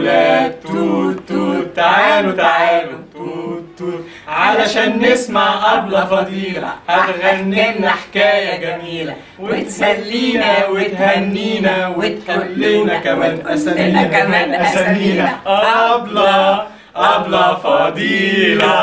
ولاد توت توت تعالوا تعالوا توت توت علشان نسمع أبلة فضيلة هتغني لنا حكاية جميلة وتسلينا وتهنينا وتقول لنا كمان أسامينا كمان أسامينا. أبلة أبلة فضيلة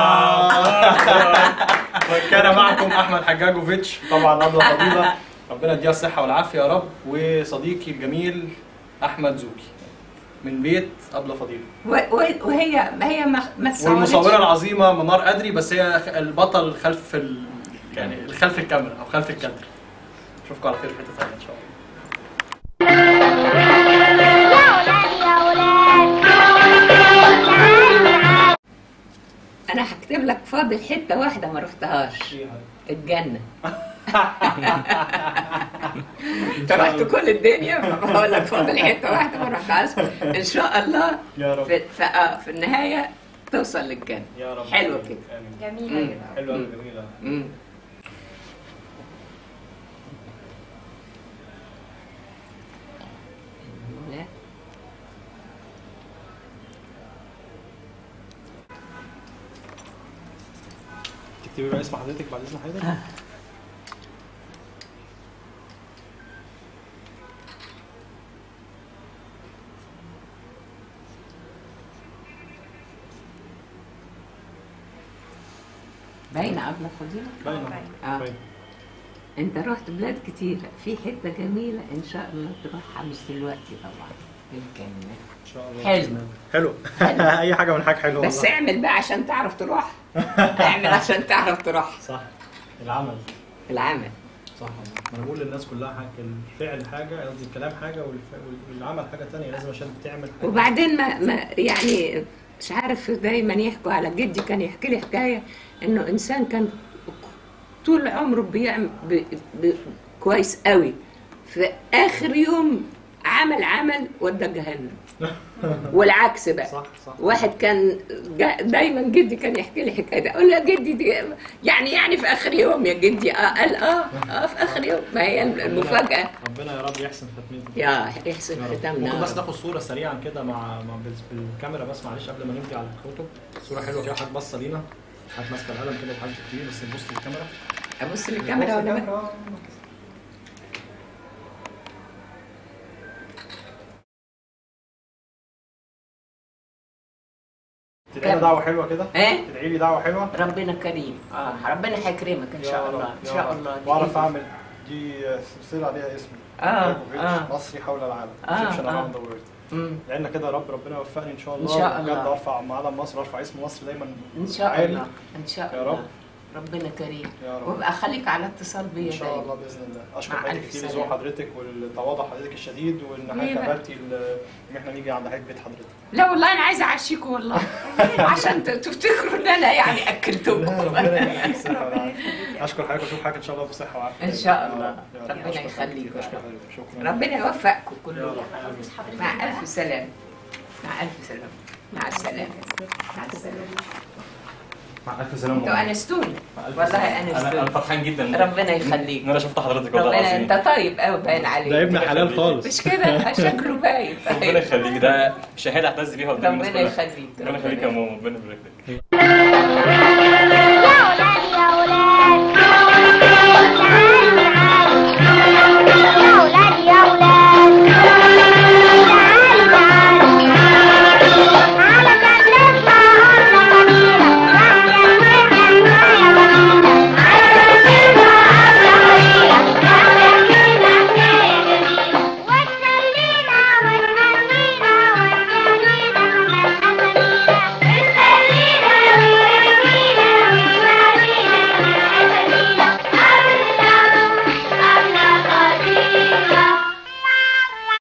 وكان معكم أحمد حجاجوفيتش طبعا أبلة فضيلة ربنا يديها الصحة والعافية يا رب وصديقي الجميل أحمد زوكي من بيت أبلة فضيلة و- و- وهي ما هي ما ما تصورتش. والمصورة العظيمة منار أدري بس هي البطل خلف ال... يعني خلف الكاميرا أو خلف الكادر أشوفكم على خير في حتة ثانية إن شاء الله انا هكتب لك فاضل حته واحده ما رحتهاش الجنه انت رحت كل الدنيا فبقول لك فاضل حته واحده ما رحتهاش ان شاء الله يا رب في, في, آه، في النهايه توصل للجنه يا رب حلوة كده. آمين. جميلة مم. كده حلوة أوي، جميلة مم. لا. تكتبي بقى اسم حضرتك بعد إذن حضرتك باينه قبل فضيله باينة آه. باينة. انت رحت بلاد كتيرة في حتة جميلة ان شاء الله تروحها مش دلوقتي طبعا الجنة إن شاء الله حلو. حلو أي حاجة من حاجة حلوة بس والله. اعمل بقى عشان تعرف تروح اعمل عشان تعرف تروح صح العمل العمل صح والله. ما انا بقول للناس كلها حاجه الفعل حاجه قصدي الكلام حاجه والف- والعمل حاجه تانية لازم عشان تعمل حاجه وبعدين ما, ما يعني مش عارف دايما يحكوا على جدي كان يحكي لي حكاية انه انسان كان طول عمره بيعمل ب... ب... كويس قوي في اخر يوم عمل عمل ودى جهنم والعكس بقى صح صح واحد كان جا- دايما جدي كان يحكي لي الحكايه دي اقول له يا جدي دي يعني يعني في اخر يوم يا جدي اه قال اه اه في اخر يوم ما هي المفاجاه ربنا يا رب يحسن ختمتنا يا يحسن يا رب. ختامنا ممكن يا بس رب. ناخد صوره سريعا كده مع مع بال- بالكاميرا بس معلش قبل ما نمضي على الكتب صوره حلوه كده حضرتك باصه لينا حضرتك ماسكه القلم كده وحاجه كتير بس نبص للكاميرا ابص للكاميرا ولا لا؟ الكاميرا. تدعي لي دعوه حلوه كده ايه تدعي لي دعوه حلوه ربنا كريم اه ربنا هيكرمك ان يا شاء رب، الله ان يا شاء رب. الله واعرف اعمل دي سلسله عليها اسمي آه، جاكوفيتش، آه. مصري حول العالم آه، Egyptian آه. around the world مم. لان كده يا رب ربنا يوفقني ان شاء الله إن شاء بجد الله. ارفع علم مصر ارفع اسم مصر دايما ان شاء عالي. الله ان شاء يا الله رب. ربنا كريم يا رب وابقى خليك على اتصال بيا ان شاء دايما. الله باذن الله اشكر مع حضرتك ألف كتير سلامة. لذوق حضرتك والتواضع حضرتك الشديد وان ليه حضرتك بقى؟ قبلتي ال- ان احنا نيجي عند حضرتك بيت حضرتك لا والله انا عايزه اعشيكم والله عشان ت- تفتكروا ان انا يعني لا اكلتكم ربنا يديك الصحه والعافيه اشكر حضرتك واشوف حضرتك ان شاء الله بصحه وعافيه إن شاء الله. يا رب. ربنا أشكر حضرتك يخليك. كتير. اشكر حضرتك شكرا ربنا يوفقكم يا كلكم رب. مع الف سلامه مع الف سلامه مع السلامه مع السلامه مع الف سلامه انتوا انستوني والله انا انا انستوني فرحان جدا ربنا يخليك ان انا شفت حضرتك والله ربنا العظيم انت طيب قوي باين عليك ده ابن ربنا حلال يخليك. خالص مش كده شكله باين ربنا يخليك ده شهاده اعتز بيها قدام الناس ربنا كلها يخليك ربنا يخليك يا ماما ربنا يبارك لك